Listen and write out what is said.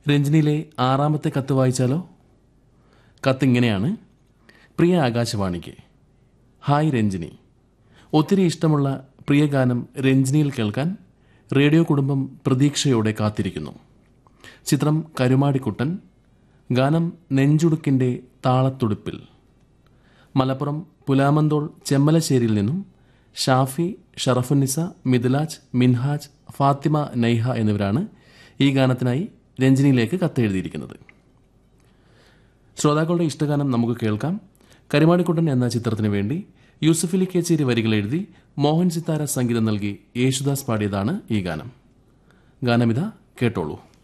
രഞ്ജിനിയിലെ ആറാമത്തെ കത്ത് വായിച്ചാലോ കത്ത് ഇങ്ങനെയാണ് പ്രിയ ആകാശവാണിക്ക് ഹായ് രഞ്ജിനി ഒത്തിരി ഇഷ്ടമുള്ള പ്രിയ ഗാനം രഞ്ജിനിയിൽ കേൾക്കാൻ റേഡിയോ കുടുംബം പ്രതീക്ഷയോടെ കാത്തിരിക്കുന്നു ചിത്രം കരുമാടിക്കുട്ടൻ ഗാനം നെഞ്ചുടുക്കിൻ്റെ താളത്തുടുപ്പിൽ മലപ്പുറം പുലാമന്തോൾ ചെമ്മലശ്ശേരിയിൽ നിന്നും ഷാഫി ഷറഫുന്നിസ മിഥിലാജ് മിൻഹാജ് ഫാത്തിമ നൈഹ എന്നിവരാണ് ഈ ഗാനത്തിനായി രഞ്ജിനിയിലേക്ക് കത്തെഴുതിയിരിക്കുന്നത് ശ്രോതാക്കളുടെ ഇഷ്ടഗാനം നമുക്ക് കേൾക്കാം കരിമാടിക്കുട്ടൻ എന്ന ചിത്രത്തിന് വേണ്ടി യൂസഫലി കേച്ചേരി വരികൾ എഴുതി മോഹൻ സിത്താര സംഗീതം നൽകി യേശുദാസ് പാടിയതാണ് ഈ ഗാനം ഗാനമിത കേട്ടോളൂ